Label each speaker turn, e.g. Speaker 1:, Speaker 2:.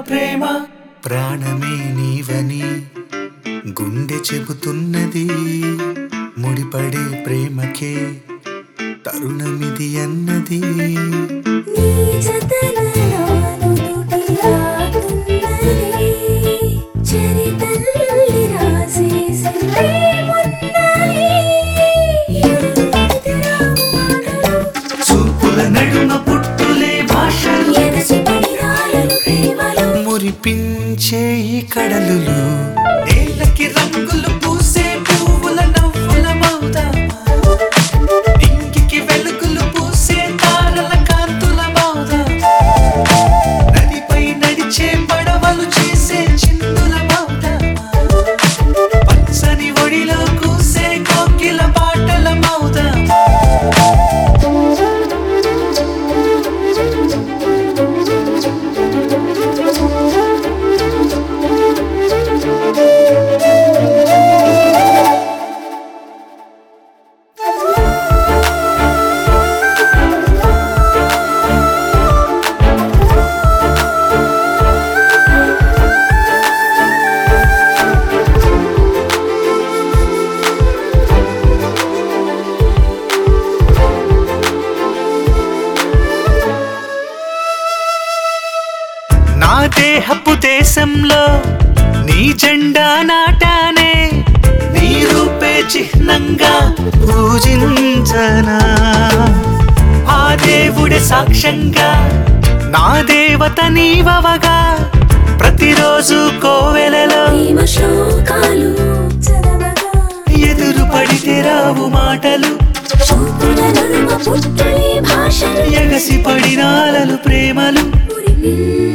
Speaker 1: ప్రేమ ప్రాణమే నీవని గుండె చెబుతున్నది ముడిపడే ప్రేమకే తరుణమిది అన్నది
Speaker 2: నీ జతనలాను తుటిలాడుతున్నది చరితల్లి రాసేసి ప్రేమున్నది ఎదురు పడితే రావు మాటలు
Speaker 1: చూపుల నడుమ పుట్టులే భాషలు
Speaker 2: ఎగసిపడి రాయలు ప్రేమలు
Speaker 1: మురిపించే ఈ కడలులు నేలకి రంగులు పూసే పువ్వుల నవ్వుల మౌదామా ఇంకికి వెలుగులు పూసే తారల కాంతుల మౌదామా నదిపై నడిచే పడవలు చేసే చిందుల మౌదామా పచ్చని ఒడిలో కూసే కోకిల పాటల మౌదామా నా దేహపు దేశంలో నీ జెండా నాటానే నీ రూపే చిహ్నంగా పూజించనా ఆ దేవుడి సాక్ష్యంగా నా దేవత నీవవగా ప్రతిరోజు కోవెలలో
Speaker 2: ప్రేమ శ్లోకాలు చదవగా
Speaker 1: ఎదురు పడితే రావు మాటలు
Speaker 2: చూపుల నడుమ పుట్టులే భాషలు
Speaker 1: ఎగసి పడినాలలు ప్రేమలు
Speaker 2: మురిపిల్ల